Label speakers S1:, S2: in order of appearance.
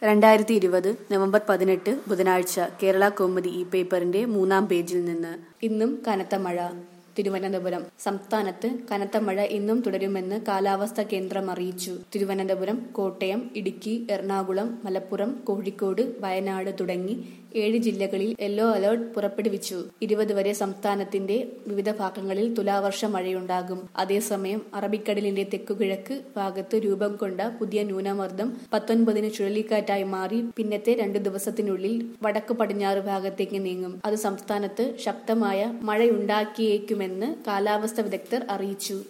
S1: രണ്ടായിരത്തി ഇരുപത് നവംബർ പതിനെട്ട് ബുധനാഴ്ച കേരള കൗമുദി ഈ പേപ്പറിന്റെ മൂന്നാം പേജിൽ നിന്ന് ഇന്നും കനത്ത മഴ തിരുവനന്തപുരം സംസ്ഥാനത്ത് കനത്ത മഴ ഇന്നും തുടരുമെന്ന് കാലാവസ്ഥാ കേന്ദ്രം അറിയിച്ചു തിരുവനന്തപുരം കോട്ടയം ഇടുക്കി എറണാകുളം മലപ്പുറം കോഴിക്കോട് വയനാട് തുടങ്ങി ഏഴ് ജില്ലകളിൽ യെല്ലോ അലർട്ട് പുറപ്പെടുവിച്ചു ഇരുപത് വരെ സംസ്ഥാനത്തിന്റെ വിവിധ ഭാഗങ്ങളിൽ തുലാവർഷ മഴയുണ്ടാകും അതേസമയം അറബിക്കടലിന്റെ തെക്കുകിഴക്ക് ഭാഗത്ത് രൂപം കൊണ്ട പുതിയ ന്യൂനമർദ്ദം പത്തൊൻപതിന് ചുഴലിക്കാറ്റായി മാറി പിന്നത്തെ രണ്ടു ദിവസത്തിനുള്ളിൽ വടക്കു പടിഞ്ഞാറ് ഭാഗത്തേക്ക് നീങ്ങും അത് സംസ്ഥാനത്ത് ശക്തമായ മഴയുണ്ടാക്കിയേക്കുമെന്ന് കാലാവസ്ഥാ വിദഗ്ധർ അറിയിച്ചു